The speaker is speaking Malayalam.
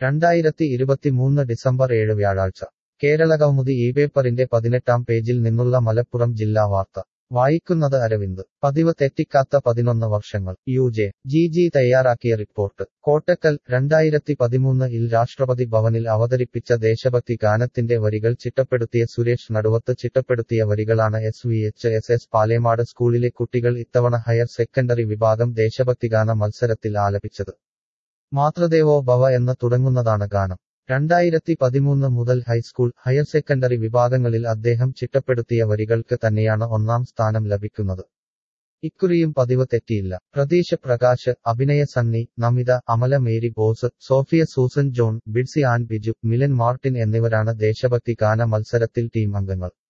രണ്ടായിരത്തി ഇരുപത്തിമൂന്ന് ഡിസംബർ ഏഴ് വ്യാഴാഴ്ച കേരളകൗമുദി ഈ പേപ്പറിന്റെ പതിനെട്ടാം പേജിൽ നിന്നുള്ള മലപ്പുറം ജില്ലാ വാർത്ത വായിക്കുന്നത് അരവിന്ദ് പതിവ് തെറ്റിക്കാത്ത പതിനൊന്ന് വർഷങ്ങൾ യു ജെ ജി ജി തയ്യാറാക്കിയ റിപ്പോർട്ട് കോട്ടക്കൽ രണ്ടായിരത്തി പതിമൂന്ന് ഇൽ രാഷ്ട്രപതി ഭവനിൽ അവതരിപ്പിച്ച ദേശഭക്തി ഗാനത്തിന്റെ വരികൾ ചിട്ടപ്പെടുത്തിയ സുരേഷ് നടുവത്ത് ചിട്ടപ്പെടുത്തിയ വരികളാണ് S V H S S Palemad സ്കൂളിലെ കുട്ടികൾ ഇത്തവണ ഹയർ സെക്കൻഡറി വിഭാഗം ദേശഭക്തിഗാന മത്സരത്തിൽ ആലപിച്ചത് മാതൃദേവോ ഭവ എന്ന് തുടങ്ങുന്നതാണ് ഗാനം രണ്ടായിരത്തി പതിമൂന്ന് മുതൽ ഹൈസ്കൂൾ ഹയർ സെക്കൻഡറി വിഭാഗങ്ങളിൽ അദ്ദേഹം ചിട്ടപ്പെടുത്തിയ വരികൾക്ക് തന്നെയാണ് ഒന്നാം സ്ഥാനം ലഭിക്കുന്നത് ഇക്കുറിയും പതിവ് തെറ്റിയില്ല Pratheesh Prakash Abhinaya Sunny Namitha Amala Mary Bose Sophia Susan John Bidsy Ann Biju Milan Martin എന്നിവരാണ് ദേശഭക്തി ഗാന മത്സരത്തിൽ ടീം അംഗങ്ങൾ